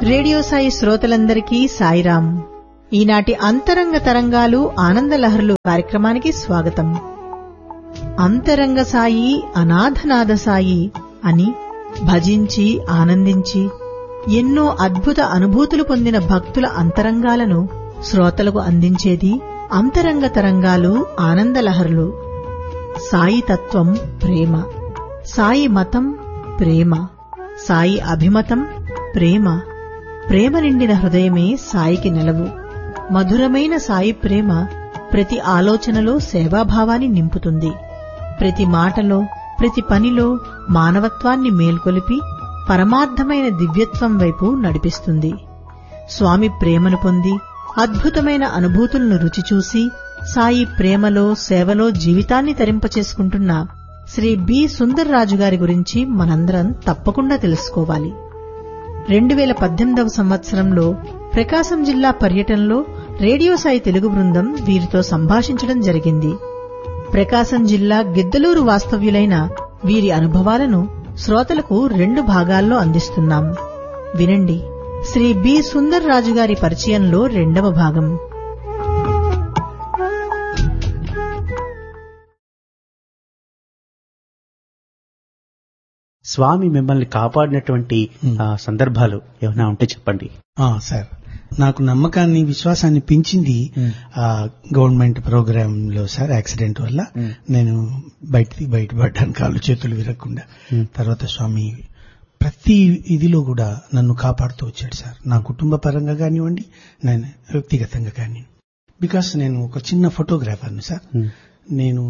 Radio Sai శ్రోతలందరికీ సాయిరాం ఈనాటి అంతరంగ తరంగాలు ఆనందలహరులు కార్యక్రమానికి స్వాగతం అంతరంగ సాయి అనాథనాథ సాయి అని భజించి ఆనందించి ఎన్నో అద్భుత అనుభూతులు పొందిన భక్తుల అంతరంగాలను శ్రోతలకు అందించేది అంతరంగ తరంగాలు ఆనందలహరులు సాయి తత్వం ప్రేమ సాయి మతం ప్రేమ సాయి అభిమతం ప్రేమ ప్రేమ నిండిన హృదయమే సాయికి నెలవు మధురమైన సాయి ప్రేమ ప్రతి ఆలోచనలో సేవాభావాన్ని నింపుతుంది ప్రతి మాటలో ప్రతి పనిలో మానవత్వాన్ని మేల్కొలిపి పరమార్థమైన దివ్యత్వం వైపు నడిపిస్తుంది స్వామి ప్రేమను పొంది అద్భుతమైన అనుభూతులను రుచిచూసి సాయి ప్రేమలో సేవలో జీవితాన్ని తరింపచేసుకుంటున్న శ్రీ బి సుందర్రాజు గారి గురించి మనందరం తప్పకుండా తెలుసుకోవాలి రెండు వేల పద్దెనిమిదవ సంవత్సరంలో ప్రకాశం జిల్లా పర్యటనలో రేడియో సాయి తెలుగు బృందం వీరితో సంభాషించడం జరిగింది ప్రకాశం జిల్లా గిద్దలూరు వాస్తవ్యులైన వీరి అనుభవాలను శ్రోతలకు రెండు భాగాల్లో అందిస్తున్నాం వినండి శ్రీ బి సుందర్ రాజు గారి పరిచయంలో రెండవ భాగం స్వామి మిమ్మల్ని కాపాడినటువంటి ఆ, సందర్భాలు ఏమైనా ఉంటే చెప్పండి ఆ, సార్ నాకు నమ్మకాన్ని విశ్వాసాన్ని పెంచింది ఆ గవర్నమెంట్ ప్రోగ్రామ్ లో సార్ యాక్సిడెంట్ వల్ల నేను బయట బయటపడ్డాను కాళ్ళు చేతులు విరగకుండా తర్వాత స్వామి ప్రతి ఇదిలో కూడా నన్ను కాపాడుతూ వచ్చాడు సార్ నా కుటుంబ పరంగా కానివ్వండి నేను వ్యక్తిగతంగా కానివ్వండి బికాస్ నేను ఒక చిన్న ఫోటోగ్రాఫర్ని సార్ నేను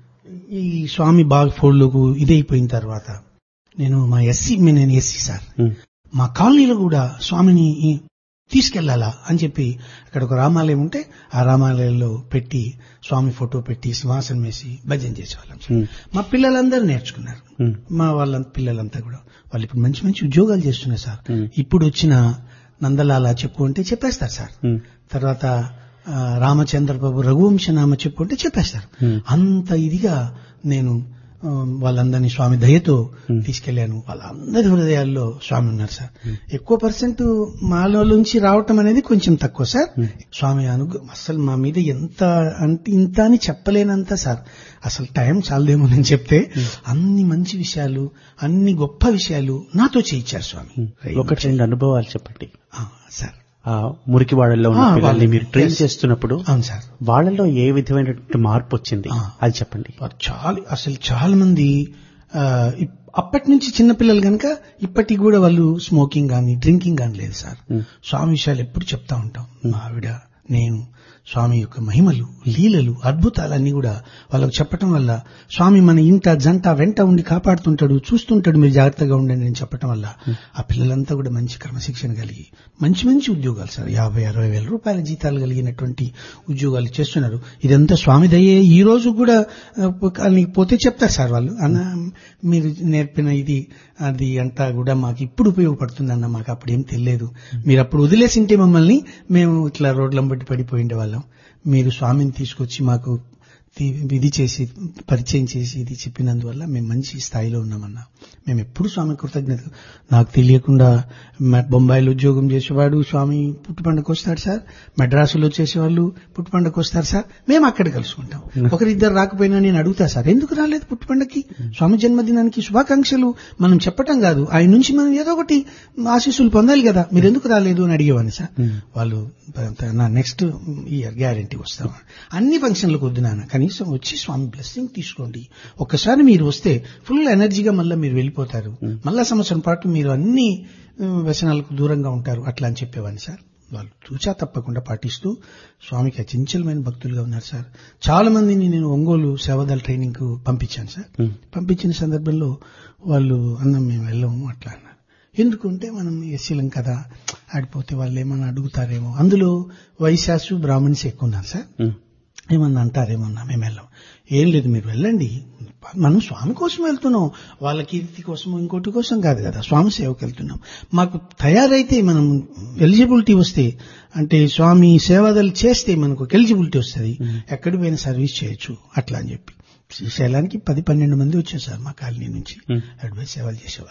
ఈ స్వామి బాగ్ ఫోల్డ్లకు ఇదైపోయిన తర్వాత నేను మా ఎస్సీ నేను ఎస్సీ సార్ మా కాలనీలో కూడా స్వామిని తీసుకెళ్లాలా అని చెప్పి అక్కడ ఒక రామాలయం ఉంటే ఆ రామాలయంలో పెట్టి స్వామి ఫోటో పెట్టి సింహాసనం వేసి భజన చేసేవాళ్ళం సార్. మా పిల్లలందరూ నేర్చుకున్నారు మా వాళ్ళ పిల్లలంతా కూడా వాళ్ళు ఇప్పుడు మంచి మంచి ఉద్యోగాలు చేస్తున్నారు సార్ ఇప్పుడు వచ్చిన నందలాల చెప్పు అంటే చెప్పేస్తారు సార్ తర్వాత ఆ, రామచంద్ర బాబు రఘువంశనామ చెప్పు అంటే చెప్పేస్తారు అంత ఇదిగా నేను ఆ, వాళ్ళందరినీ స్వామి దయతో తీసుకెళ్లాను వాళ్ళందరి హృదయాల్లో స్వామి ఉన్నారు సార్ ఎక్కువ పర్సెంట్ మాలో నుంచి రావటం అనేది కొంచెం తక్కువ సార్ స్వామి అనుగ్రహం అసలు మా మీద ఎంత అంటే ఇంత అని చెప్పలేనంత సార్ అసలు టైం చాలదేమో నేను చెప్తే అన్ని మంచి విషయాలు అన్ని గొప్ప విషయాలు నాతో చేయించారు స్వామి ఒకటి రెండు అనుభవాలు చెప్పండి ఆ, సార్ ఆ మురికివాడల్లో ఉన్న ఆ, పిల్లల్ని వాళ్ళని, మీరు ట్రైన్ yes. చేస్తున్నప్పుడు అవును సార్ వాళ్ళలో ఏ విధమైనటువంటి మార్పు వచ్చింది ఆ. అది చెప్పండి వారు చాలా అసలు చాలా మంది ఆ, ఇప్- అప్పటి నుంచి చిన్నపిల్లలు కనుక ఇప్పటికి కూడా వాళ్ళు స్మోకింగ్ కానీ డ్రింకింగ్ కానీ లేదు సార్ స్వామి విషయాలు ఎప్పుడు చెప్తా ఉంటాం మా ఆవిడ నేను స్వామి యొక్క మహిమలు లీలలు అద్భుతాలన్నీ కూడా వాళ్ళకు చెప్పటం వల్ల స్వామి మన ఇంట జంట వెంట ఉండి కాపాడుతుంటాడు చూస్తుంటాడు మీరు జాగ్రత్తగా ఉండండి అని చెప్పటం వల్ల ఆ పిల్లలంతా కూడా మంచి క్రమశిక్షణ కలిగి మంచి మంచి ఉద్యోగాలు సార్ యాభై అరవై వేల రూపాయల జీతాలు కలిగినటువంటి ఉద్యోగాలు చేస్తున్నారు ఇదంతా స్వామి దయే ఈ రోజు కూడా ఆ, వాళ్ళకి పోతే చెప్తారు సార్ వాళ్ళు అన్న మీరు నేర్పిన ఇది అది అంతా కూడా మాకు ఇప్పుడు ఉపయోగపడుతుంది అన్న మాకు అప్పుడు ఏం తెలియదు మీరు అప్పుడు వదిలేసింటే మమ్మల్ని మేము ఇట్లా రోడ్లం బట్టి పడిపోయిండే వాళ్ళం మీరు స్వామిని తీసుకొచ్చి మాకు తి- ఇది చేసి పరిచయం చేసి ఇది చెప్పినందువల్ల మేము మంచి స్థాయిలో ఉన్నామన్నా మేము ఎప్పుడు స్వామి కృతజ్ఞత నాకు తెలియకుండా మ- బొంబాయిలో ఉద్యోగం చేసేవాడు స్వామి పుట్టుపండుగకు వస్తాడు సార్ మెడ్రాసులో చేసేవాళ్ళు పుట్టుపండుగకు వస్తారు సార్ మేము అక్కడ కలుసుకుంటాం ఒకరిద్దరు రాకపోయినా నేను అడుగుతా సార్ ఎందుకు రాలేదు పుట్టుపండకి స్వామి జన్మదినానికి శుభాకాంక్షలు మనం చెప్పటం కాదు ఆయన నుంచి మనం ఏదో ఒకటి ఆశీస్సులు పొందాలి కదా మీరు ఎందుకు రాలేదు అని అడిగేవాడిని సార్ వాళ్ళు నా నెక్స్ట్ ఇయర్ గ్యారంటీ వస్తాం అన్ని ఫంక్షన్లకు వద్దు నాన్న కనీసం వచ్చి స్వామి బ్లెస్సింగ్ తీసుకోండి ఒక్కసారి మీరు వస్తే ఫుల్ ఎనర్జీగా మళ్ళీ మీరు వెళ్ళిపోతారు మళ్ళా సంవత్సరం పాటు మీరు అన్ని ఆ, వ్యసనాలకు దూరంగా ఉంటారు అట్లా అని చెప్పేవాడిని సార్ వాళ్ళు చూచా తప్పకుండా పాటిస్తూ స్వామికి అచంచలమైన భక్తులుగా ఉన్నారు సార్ చాలా మందిని నేను ఒంగోలు సేవాదళ ట్రైనింగ్ కు పంపించాను సార్ పంపించిన సందర్భంలో వాళ్ళు అన్నం మేము వెళ్ళము అట్లా అన్నారు ఎందుకంటే మనం ఎస్సీలం కదా ఆడిపోతే వాళ్ళు ఏమన్నా అడుగుతారేమో అందులో వైశాసు బ్రాహ్మణ్స్ ఎక్కువ ఉన్నారు సార్ ఏమన్నా అంటారేమన్నా మేము వెళ్ళాం ఏం లేదు మీరు వెళ్ళండి మనం స్వామి కోసం వెళ్తున్నాం వాళ్ళ కీర్తి కోసం ఇంకోటి కోసం కాదు కదా స్వామి సేవకు వెళ్తున్నాం మాకు తయారైతే మనం ఎలిజిబిలిటీ వస్తే అంటే స్వామి సేవదలు చేస్తే మనకు ఒక ఎలిజిబిలిటీ వస్తుంది ఎక్కడికి పోయినా సర్వీస్ చేయొచ్చు అట్లా అని చెప్పి శ్రీశైలానికి పది పన్నెండు మంది వచ్చారు సార్ మా కాలనీ నుంచి అడ్వైస్ సేవలు చేసేవాళ్ళం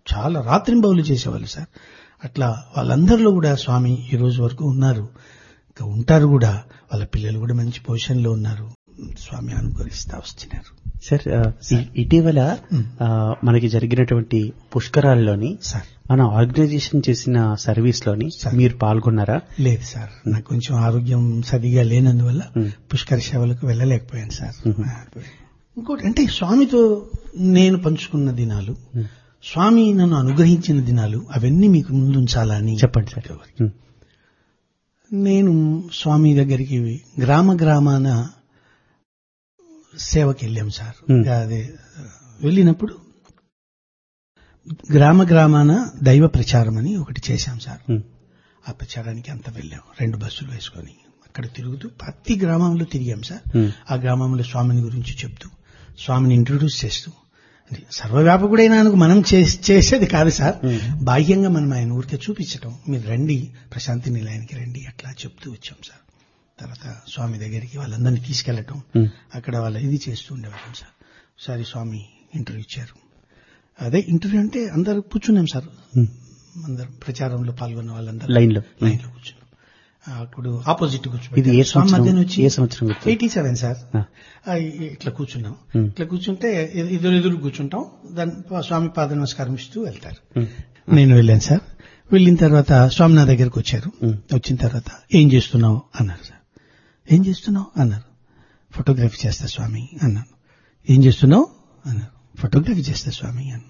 చాలా రాత్రింబవులు చేసేవాళ్ళు సార్ అట్లా వాళ్ళందరిలో కూడా స్వామి ఈ రోజు వరకు ఉన్నారు ఇంకా ఉంటారు కూడా వాళ్ళ పిల్లలు కూడా మంచి పొజిషన్లో ఉన్నారు స్వామి అనుకరిస్తా వస్తున్నారు సార్ ఆ, ఇ- ఇటీవల ఆ, మనకి జరిగినటువంటి పుష్కరాల్లోని సార్ మన ఆర్గనైజేషన్ చేసిన సర్వీస్ లోని సార్. మీరు పాల్గొన్నారా లేదు సార్ నాకు కొంచెం ఆరోగ్యం సరిగా లేనందువల్ల మ్. పుష్కర సేవలకు వెళ్ళలేకపోయాను సార్ ఇంకోటి అంటే స్వామితో నేను పంచుకున్న దినాలు స్వామి నన్ను అనుగ్రహించిన దినాలు అవన్నీ మీకు ముందు ఉంచాలని చెప్పండి సార్ ఉమ్, నేను స్వామి దగ్గరికి గ్రామ గ్రామాన సేవకి వెళ్ళాం సార్ Hmm. ఇంకా అదే వెళ్ళినప్పుడు గ్రామ గ్రామాన దైవ ప్రచారం అని ఒకటి చేశాం సార్ ఉమ్, ఆ ప్రచారానికి అంత వెళ్ళాం రెండు బస్సులు వేసుకొని అక్కడ తిరుగుతూ ప్రతి గ్రామంలో తిరిగాం సార్ ఉమ్, ఆ గ్రామంలో స్వామిని గురించి చెప్తూ స్వామిని ఇంట్రొడ్యూస్ చేస్తూ అంటే సర్వవ్యాపకుడైన ఆయనకు మనం చే- చేసేది కాదు సార్ ఉమ్. బాహ్యంగా మనం ఆయన ఊరికే చూపించటం మీరు రండి ప్రశాంతి నిలయానికి రండి అట్లా చెప్తూ వచ్చాం సార్ తర్వాత స్వామి దగ్గరికి వాళ్ళందరినీ తీసుకెళ్లటం ఉమ్, అక్కడ వాళ్ళ ఇది చేస్తూ ఉండేవాళ్ళం సార్ ఒకసారి స్వామి ఇంటర్వ్యూ ఇచ్చారు అదే ఇంటర్వ్యూ అంటే అందరు కూర్చున్నాం సార్ ఉమ్. అందరం ప్రచారంలో పాల్గొన్న వాళ్ళందరూ లైన్ లో లైన్ లో కూర్చున్నాం అప్పుడు ఆపోజిట్ ఇది ఏ స్వామి సంవత్సరం మధ్యన వచ్చి ఏ సంవత్సరం గుర్తు? ఎయిటీ సెవెన్ సార్ ఆ, ఆ, ఇ- ఇట్లా కూర్చున్నాం ఉమ్. ఇట్లా కూర్చుంటే ఎ- ఎదురు ఎదురు కూర్చుంటాం దాని స్వామి పాద నమస్కారం ఇస్తూ వెళ్తారు ఉమ్, నేను వెళ్ళాను సార్ వెళ్ళిన తర్వాత స్వామి నా దగ్గరకు వచ్చారు ఉమ్. వచ్చిన తర్వాత ఏం చేస్తున్నావు అన్నారు సార్ ఏం చేస్తున్నావు అన్నారు ఫోటోగ్రఫీ చేస్తా స్వామి అన్నాను ఏం చేస్తున్నావు అన్నారు ఫోటోగ్రఫీ చేస్తా స్వామి అన్నాను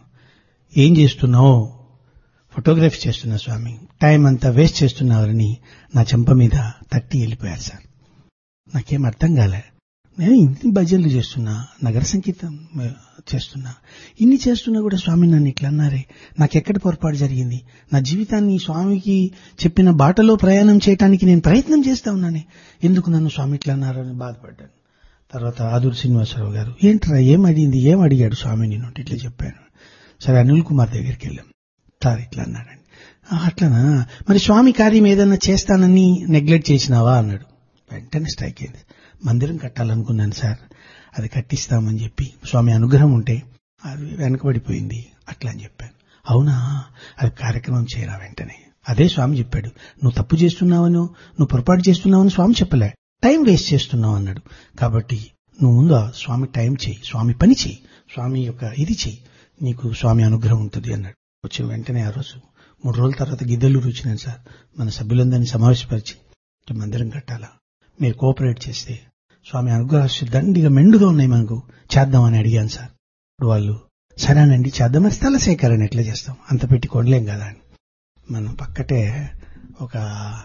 ఏం చేస్తున్నావు ఫోటోగ్రఫీ చేస్తున్నా స్వామి టైం అంతా వేస్ట్ చేస్తున్నారని నా చెంప మీద తట్టి వెళ్ళిపోయారు సార్ నాకేం అర్థం కాలే నేను ఇన్ని భజనలు చేస్తున్నా నగర సంగీతం ఆ, చేస్తున్నా ఇన్ని చేస్తున్నా కూడా స్వామి నన్ను ఇట్లా అన్నారే నాకెక్కడ పొరపాటు జరిగింది నా జీవితాన్ని స్వామికి చెప్పిన బాటలో ప్రయాణం చేయడానికి నేను ప్రయత్నం చేస్తా ఉన్నానే ఎందుకు నన్ను స్వామి ఇట్లా అన్నారని బాధపడ్డాను తర్వాత ఆదూరు శ్రీనివాసరావు గారు ఏంట్రా ఏం అడిగింది ఏం అడిగాడు స్వామి నేను అంటే ఇట్లా చెప్పాను సరే అనిల్ కుమార్ దగ్గరికి వెళ్ళాం సార్ ఇట్లా అన్నాడండి "ఆ, అట్లనా మరి స్వామి కార్యం ఏదన్నా చేస్తానని నెగ్లెక్ట్ చేసినావా అన్నాడు వెంటనే స్ట్రైక్ అయింది మందిరం కట్టాలనుకున్నాను సార్ అది కట్టిస్తామని చెప్పి స్వామి అనుగ్రహం ఉంటే అది వెనకబడిపోయింది అట్లా అని చెప్పాను అవునా అది కార్యక్రమం చేయరా వెంటనే అదే స్వామి చెప్పాడు నువ్వు తప్పు చేస్తున్నావనో నువ్వు పొరపాటు చేస్తున్నావని స్వామి చెప్పలే టైం వేస్ట్ చేస్తున్నావు అన్నాడు కాబట్టి నువ్వు ముందు ఆ స్వామి టైం చేయి స్వామి పని చేయి స్వామి యొక్క ఇది చేయి నీకు స్వామి అనుగ్రహం ఉంటుంది అన్నాడు వచ్చిన వెంటనే ఆ రోజు మూడు రోజుల తర్వాత గిద్దెలూరు వచ్చినాను సార్ మన సభ్యులందరినీ సమావేశపరిచి "ఇట్లా మందిరం కట్టాలా మీరు కోఆపరేట్ చేస్తే స్వామి అనుగ్రహాలు దండిగా మెండుగా ఉన్నాయి మనకు చేద్దామని అడిగాను సార్ ఇప్పుడు వాళ్ళు సరేనండి చేద్దాం మరి స్థల సేకరణ ఎట్లా చేస్తాం అంత పెట్టి కొనలేం కదా అని మనం పక్కటే ఒక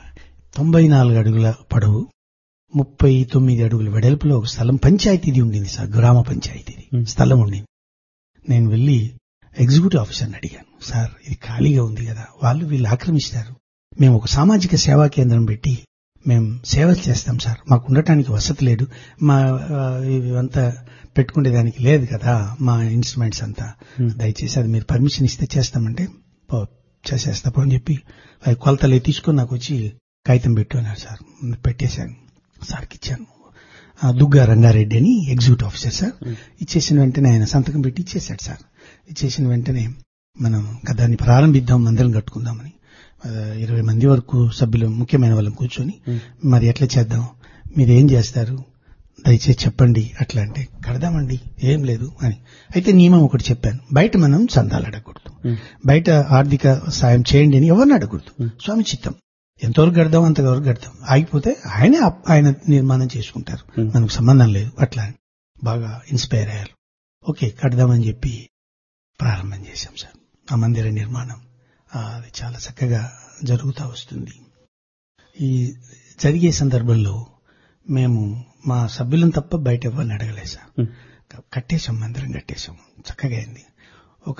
తొంభై నాలుగు అడుగుల పొడవు ముప్పై తొమ్మిది అడుగుల వెడల్పులో ఒక స్థలం పంచాయతీది ఉండింది సార్ గ్రామ పంచాయతీది Hmm. స్థలం ఉండింది నేను వెళ్ళి ఎగ్జిక్యూటివ్ ఆఫీసర్ని అడిగాను సార్ ఇది ఖాళీగా ఉంది కదా వాళ్ళు వీళ్ళు ఆక్రమిస్తారు మేము ఒక సామాజిక సేవా కేంద్రం పెట్టి మేము సేవలు చేస్తాం సార్ మాకు ఉండటానికి వసతి లేదు మా ఆ, ఇవంతా పెట్టుకునేదానికి లేదు కదా మా ఇన్స్ట్రుమెంట్స్ అంతా Hmm. దయచేసి అది మీరు పర్మిషన్ ఇస్తే చేస్తామంటే పో చేసేస్తా పో అని చెప్పి అవి కొలతలు తీసుకొని నాకు వచ్చి కాగితం పెట్టు అన్నారు సార్ పెట్టేశాను సార్కి ఇచ్చాను ఆ, దుగ్గా రంగారెడ్డి అని ఎగ్జిక్యూటివ్ ఆఫీసర్ సార్ ఇచ్చేసిన వెంటనే ఆయన సంతకం పెట్టి ఇచ్చేశాడు సార్ ఇచ్చేసిన వెంటనే మనం ఇంకా దాన్ని ప్రారంభిద్దాం మందిరం కట్టుకుందామని ఆ, ఇరవై మంది వరకు సభ్యులు ముఖ్యమైన వాళ్ళని కూర్చొని Hmm. మరి ఎట్లా చేద్దాం మీరు ఏం చేస్తారు దయచేసి చెప్పండి అట్లా అంటే కడదామండి ఏం లేదు అని అయితే నియమం ఒకటి చెప్పాను బయట మనం చందాలు అడగకూడదు ఉమ్, బయట ఆర్థిక సాయం చేయండి అని ఎవరిని అడగకూడదు Hmm. స్వామి చిత్తం ఎంతవరకు గడదాం అంతవరకు గడదాం ఆగిపోతే ఆయనే అప్- ఆయన నిర్మాణం చేసుకుంటారు Hmm. మనకు సంబంధం లేదు అట్లా అని. బాగా ఇన్స్పైర్ అయ్యారు ఓకే కడదామని చెప్పి ప్రారంభం చేశాం సార్ ఆ మందిర నిర్మాణం ఆ, అది చాలా చక్కగా జరుగుతూ వస్తుంది ఈ జరిగే సందర్భంలో మేము మా సభ్యులను తప్ప బయట ఎవరిని అడగలేదు సార్ ఉమ్, కట్టేశాం మందిరం కట్టేశాం చక్కగా అయింది ఒక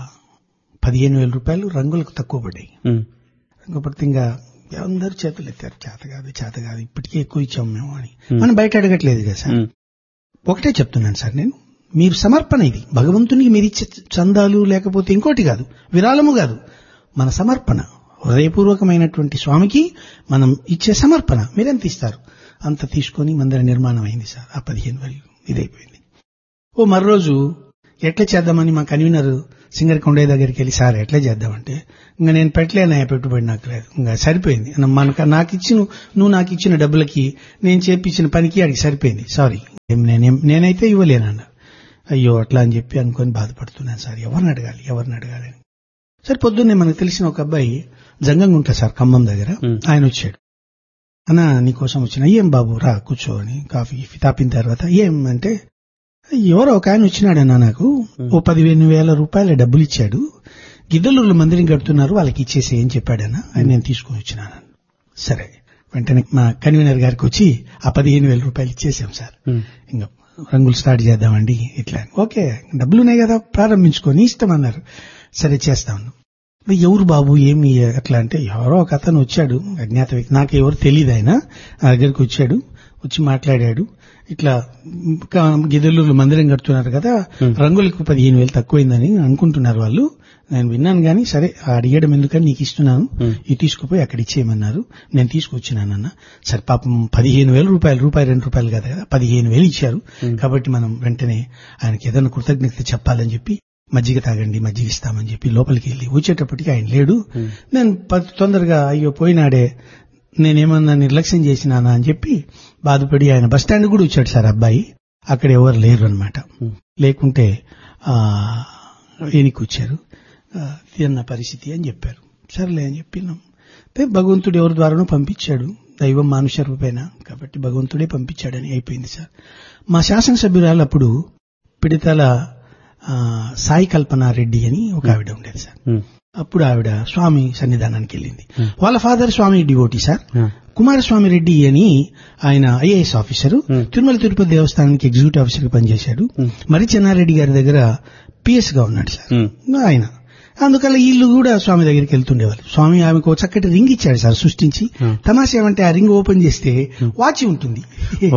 పదిహేను వేల రూపాయలు రంగులకు తక్కువ పడ్డాయి ఉమ్, రంగు పడితే ఇంకా అందరూ చేతులు ఎత్తారు చేత కాదు చేత కాదు ఇప్పటికే ఎక్కువ ఇచ్చాం మేము అని Hmm. మనం బయట అడగట్లేదు కదా సార్ ఉమ్, ఒకటే చెప్తున్నాను సార్ నేను మీరు సమర్పణ ఇది భగవంతునికి మీరు ఇచ్చే చందాలు లేకపోతే ఇంకోటి కాదు విరాళము కాదు మన సమర్పణ హృదయపూర్వకమైనటువంటి స్వామికి మనం ఇచ్చే సమర్పణ మీరెంత ఇస్తారు అంత తీసుకొని మందిర నిర్మాణం అయింది సార్ ఆ పదిహేను వేలు ఇదైపోయింది ఓ మరోజు ఎట్లా చేద్దామని మా కన్వీనర్ సింగర్ కొండే దగ్గరికి వెళ్ళి సార్ ఎట్లా చేద్దామంటే ఇంకా నేను పెట్టలేనయ్యా పెట్టుబడి నాకు లేదు ఇంకా సరిపోయింది మనకు నాకు ఇచ్చిన నువ్వు నాకు ఇచ్చిన డబ్బులకి నేను చేపించిన పనికి అడిగి సరిపోయింది సారీ నేనేం నేనైతే ఇవ్వలేనన్న అయ్యో అట్లా అని చెప్పి అనుకొని బాధపడుతున్నాను సార్ ఎవరిని అడగాలి ఎవరిని అడగాలి అని సరే పొద్దున్నే మనకు తెలిసిన ఒక అబ్బాయి జంగంగా ఉంటా సార్ ఖమ్మం దగ్గర మ్. ఆయన వచ్చాడు అన్న నీకోసం వచ్చిన ఏం బాబు రా కూర్చో అని కాఫీ గీఫీ తాపిన తర్వాత ఏం అంటే ఎవరో ఒక ఆయన వచ్చినాడన్నా నాకు ఓ పదిహేను వేల రూపాయల డబ్బులు ఇచ్చాడు గిద్దలూరులో మందిరం కడుతున్నారు వాళ్ళకి ఇచ్చేసి ఏం చెప్పాడన్నా ఆయన నేను తీసుకొని వచ్చినాను సరే వెంటనే మా కన్వీనర్ గారికి వచ్చి ఆ పదిహేను వేల రూపాయలు ఇచ్చేసాం సార్ ఉమ్, ఇంకా రంగులు స్టార్ట్ చేద్దామండి ఇట్లా అని. ఓకే డబ్బులున్నాయి కదా ప్రారంభించుకొని ఇష్టం అన్నారు సరే చేస్తాను మరి ఎవరు బాబు ఏమి అట్లా అంటే ఎవరో ఒక అతను వచ్చాడు అజ్ఞాత వ్యక్తి నాకు ఎవరు తెలియదు ఆయన నా దగ్గరికి వచ్చాడు వచ్చి మాట్లాడాడు ఇట్లా ఇంకా గిద్దలూరు మందిరం కడుతున్నారు కదా రంగులకు పదిహేను వేలు తక్కువైందని అనుకుంటున్నారు వాళ్ళు నేను విన్నాను కానీ సరే ఆ అడిగడం ఎందుకని నీకు ఇస్తున్నాను ఇది తీసుకుపోయి అక్కడ ఇచ్చేయమన్నారు నేను తీసుకొచ్చినానన్న సరే పాపం పదిహేను వేల రూపాయలు రూపాయి రెండు రూపాయలు కదా కదా పదిహేను వేలు ఇచ్చారు కాబట్టి మనం వెంటనే ఆయనకి ఏదైనా కృతజ్ఞత చెప్పాలని చెప్పి మజ్జిగ తాగండి మజ్జిగ ఇస్తామని చెప్పి లోపలికి వెళ్ళి వచ్చేటప్పటికి ఆయన లేడు నేను ప- తొందరగా అయ్యో పోయినాడే నేనేమన్నా నిర్లక్ష్యం చేసినానా అని చెప్పి బాధపడి ఆయన బస్ స్టాండ్ కూడా వచ్చాడు సార్ అబ్బాయి అక్కడ ఎవరు లేరు అనమాట లేకుంటే ఆ ఈయనకి వచ్చారు ఆ, ఇది అన్న పరిస్థితి అని చెప్పారు సర్లే అని చెప్పినాం అయితే భగవంతుడు ఎవరి ద్వారానో పంపించాడు దైవం మానుష రూపేణ కాబట్టి భగవంతుడే పంపించాడని అయిపోయింది సార్ మా శాసనసభ్యురాలు అప్పుడు పిడితల ఆ, సాయి కల్పన రెడ్డి అని ఒక ఆవిడ ఉండేది సార్ ఉమ్, అప్పుడు ఆవిడ స్వామి సన్నిధానానికి వెళ్ళింది వాళ్ళ ఫాదర్ స్వామి డివోటి సార్ ఆ, కుమారస్వామి రెడ్డి అని ఆయన IAS officer Hmm. Tirumala Tirupati దేవస్థానానికి ఎగ్జిక్యూటివ్ ఆఫీసర్ గా పనిచేశాడు Hmm. మరి చెన్నారెడ్డి గారి దగ్గర పిఎస్ గా ఉన్నాడు సార్ ఉమ్, ఆయన అందుకల్ల వీళ్ళు కూడా స్వామి దగ్గరికి వెళ్తుండేవాళ్ళు స్వామి ఆమెకు ఒక చక్కటి రింగ్ ఇచ్చాడు సార్ సృష్టించి Hmm. తమాషా ఏమంటే ఆ రింగ్ ఓపెన్ చేస్తే వాచి ఉంటుంది ఓ.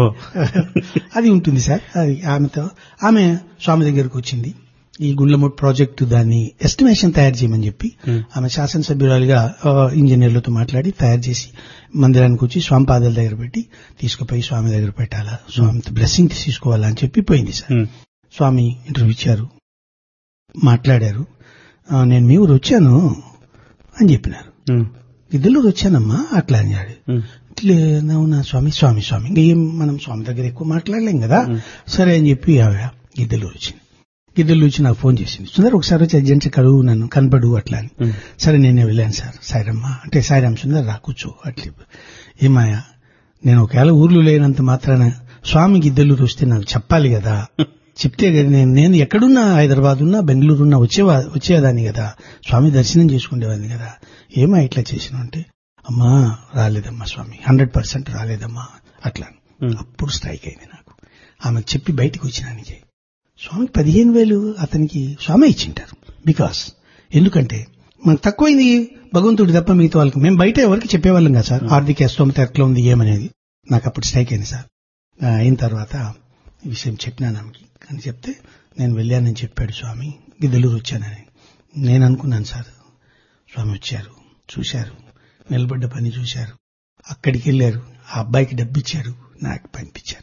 అది ఉంటుంది సార్ అది ఆమెతో ఆమె స్వామి దగ్గరకు వచ్చింది ఈ గుండ్లమూట్ ప్రాజెక్టు దాన్ని ఎస్టిమేషన్ తయారు చేయమని చెప్పి Hmm. ఆమె శాసనసభ్యురాలుగా ఆ, ఇంజనీర్లతో మాట్లాడి తయారు చేసి మందిరానికి వచ్చి స్వామి పాదాల దగ్గర పెట్టి తీసుకుపోయి స్వామి దగ్గర పెట్టాలా స్వామి బ్లెస్సింగ్ తీసుకోవాలా అని చెప్పి పోయింది సార్ ఉమ్, స్వామి ఇంటర్వ్యూ ఇచ్చారు మాట్లాడారు "ఆ, నేను మీ ఊరు వచ్చాను అని చెప్పినారు ఉమ్, ఇద్దరు వచ్చానమ్మా అట్లా అన్నాడు ఉమ్, ఇట్లే అవునా స్వామి స్వామి స్వామి ఇంకా ఏం మనం స్వామి దగ్గర ఎక్కువ మాట్లాడలేం కదా సరే అని చెప్పి ఆవిడ గిద్దెలు వచ్చింది గిద్దెలు వచ్చి నాకు ఫోన్ చేసింది సుందర్ ఒకసారి వచ్చి అర్జెంట్ కడువు నన్ను కనపడు అట్లా అని ఉమ్, సరే నేనే వెళ్ళాను సార్ సాయిరమ్మ అంటే సాయిరామ్ సుందర్ రా కూర్చో అట్లే ఏమాయా నేను ఒకవేళ ఊర్లో లేనంత మాత్రాన స్వామి గిద్దెలూరు వస్తే నాకు చెప్పాలి కదా చెప్తే కదా నేను నేను ఎక్కడున్నా హైదరాబాద్ ఉన్నా బెంగళూరు ఉన్నా వచ్చేవా వచ్చేదాన్ని కదా స్వామి దర్శనం చేసుకునేవాడిని కదా ఏమా ఇట్లా చేసిన అంటే అమ్మా రాలేదమ్మా స్వామి హండ్రెడ్ పర్సెంట్ రాలేదమ్మా అట్లా ఉమ్, అప్పుడు స్ట్రైక్ అయింది నాకు ఆమెకు చెప్పి బయటికి వచ్చినానికి స్వామికి పదిహేను వేలు అతనికి స్వామి ఇచ్చింటారు బికాస్ ఎందుకంటే మనకు తక్కువైంది భగవంతుడి తప్ప మిగతా వాళ్ళకి మేము బయట ఎవరికి చెప్పేవాళ్ళం కదా సార్ ఆర్థిక స్తోమత ఎట్లా ఉంది ఏమనేది నాకు అప్పుడు స్ట్రైక్ అయింది సార్ ఆ, అయిన తర్వాత ఈ విషయం చెప్పినాను ఆమెకి అని చెప్తే నేను వెళ్ళానని చెప్పాడు స్వామి గిద్దలూరు వచ్చానని నేను అనుకున్నాను సార్ స్వామి వచ్చారు చూశారు నిలబడ్డ పని చూశారు అక్కడికి వెళ్ళారు ఆ అబ్బాయికి డబ్బు ఇచ్చారు నాకు పంపించారు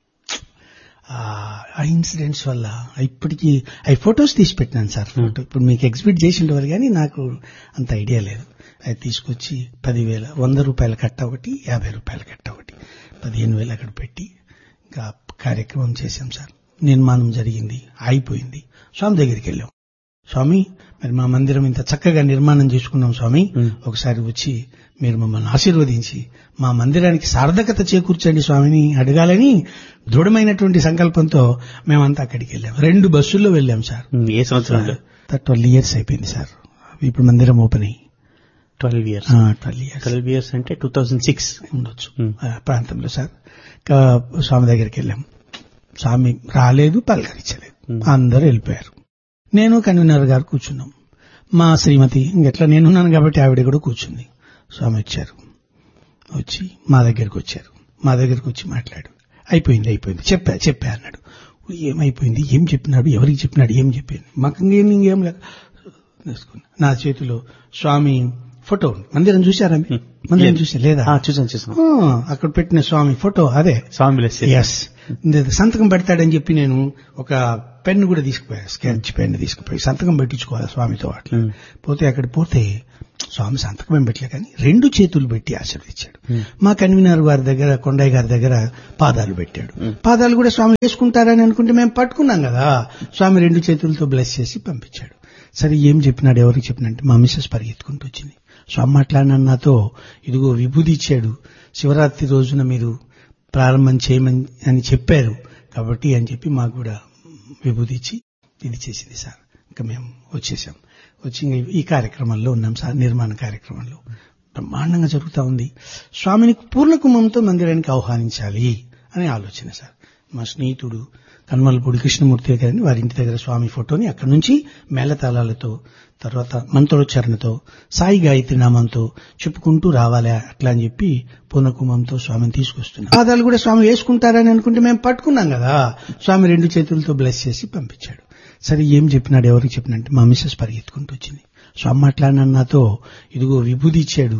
ఆ ఇన్సిడెంట్స్ వల్ల ఇప్పటికీ అవి ఫొటోస్ తీసి పెట్టినాను సార్ ఫోటో ఇప్పుడు మీకు ఎగ్జిబిట్ చేసి ఉండేవారు కానీ నాకు అంత ఐడియా లేదు అది తీసుకొచ్చి పదివేల వంద రూపాయల కట్ట ఒకటి యాభై రూపాయల కట్ట ఒకటి పదిహేను వేలు అక్కడ పెట్టి ఇంకా కార్యక్రమం చేశాం సార్ నిర్మాణం జరిగింది అయిపోయింది స్వామి దగ్గరికి వెళ్ళాం స్వామి మరి మా మందిరం ఇంత చక్కగా నిర్మాణం చేసుకున్నాం స్వామి ఒకసారి వచ్చి మీరు మమ్మల్ని ఆశీర్వదించి మా మందిరానికి సార్థకత చేకూర్చండి స్వామిని అడగాలని దృఢమైనటువంటి సంకల్పంతో మేమంతా అక్కడికి వెళ్ళాం రెండు బస్సుల్లో వెళ్ళాం సార్ ఉమ్, ఏ సంవత్సరంలో ట్వెల్వ్ ఇయర్స్ అయిపోయింది సార్ ఇప్పుడు మందిరం ఓపెన్ అయ్యి twelve years twelve years twelve years అంటే టూ థౌజండ్ సిక్స్ ఉండొచ్చు Hmm. ఆ ప్రాంతంలో సార్ ఇంకా స్వామి దగ్గరికి వెళ్ళాం స్వామి రాలేదు పలకరించలేదు Hmm. అందరూ వెళ్ళిపోయారు నేను కన్వీనర్ గారు కూర్చున్నాం మా శ్రీమతి ఇంకెట్లా నేనున్నాను కాబట్టి ఆవిడ కూడా కూర్చుంది స్వామి వచ్చారు వచ్చి మా దగ్గరికి వచ్చారు మా దగ్గరికి వచ్చి మాట్లాడు అయిపోయింది అయిపోయింది చెప్పా చెప్పా అన్నాడు ఏమైపోయింది ఏం చెప్పినాడు ఎవరికి చెప్పినాడు ఏం చెప్పింది మాకు ఇంకేం ఇంకేం లేక వేసుకున్నా. నా చేతిలో స్వామి ఫోటో ఉంది. మందిరం చూసారా మీరు? మందిరం లేదు. చూసా లేదా ఆ, చూసాను చూసాను ఆ, అక్కడ పెట్టిన స్వామి ఫోటో అదే స్వామి బ్లెస్ చేశారు. ఎస్ సంతకం పెడతాడని చెప్పి నేను ఒక పెన్ కూడా తీసుకుపోయా స్కెచ్ పెన్ తీసుకుపోయి సంతకం పెట్టించుకోవాలి స్వామితో అట్లా ఉమ్. పోతే అక్కడ పోతే స్వామి సంతకం ఏం పెట్టలే కానీ రెండు చేతులు పెట్టి ఆశీర్వదించాడు ఉమ్. మా కన్వీనర్ గారి దగ్గర కొండయ్య గారి దగ్గర పాదాలు పెట్టాడు ఉమ్. పాదాలు కూడా స్వామి వేసుకుంటారని అనుకుంటే మేము పట్టుకున్నాం కదా స్వామి రెండు చేతులతో బ్లెస్ చేసి పంపించాడు సరే ఏం చెప్పినాడు ఎవరికి చెప్పినంటే మా మిస్సెస్ పరిగెత్తుకుంటూ వచ్చింది స్వామి మాట్లాడిన నాతో ఇదిగో విభూది ఇచ్చాడు శివరాత్రి రోజున మీరు ప్రారంభం చేయమని అని చెప్పారు కాబట్టి అని చెప్పి మాకు కూడా విభూది ఇచ్చి ఇది చేసింది సార్ ఇంకా మేము వచ్చేసాం వచ్చి ఇంక ఈ కార్యక్రమంలో ఉన్నాం సార్ నిర్మాణ కార్యక్రమంలో బ్రహ్మాండంగా జరుగుతూ ఉంది స్వామిని పూర్ణ కుంభంతో మందిరానికి ఆహ్వానించాలి అనే ఆలోచన సార్ మా స్నేహితుడు కన్మలపూడి కృష్ణమూర్తి గారిని వారి ఇంటి దగ్గర స్వామి ఫోటోని అక్కడి నుంచి మేళతాళాలతో తర్వాత మంత్రోచ్చారణతో సాయి గాయత్రి నామంతో చెప్పుకుంటూ రావాలా అట్లా అని చెప్పి పూర్ణకుంభంతో స్వామిని తీసుకొస్తున్నాం పాదాలు కూడా స్వామి వేసుకుంటారని అనుకుంటే మేము పట్టుకున్నాం కదా స్వామి రెండు చేతులతో బ్లెస్ చేసి పంపించాడు సరే ఏం చెప్పినాడు ఎవరికి చెప్పినంటే మా మిస్సెస్ పరిగెత్తుకుంటూ వచ్చింది స్వామి మాట్లాడిన నాతో ఇదిగో విభూది ఇచ్చాడు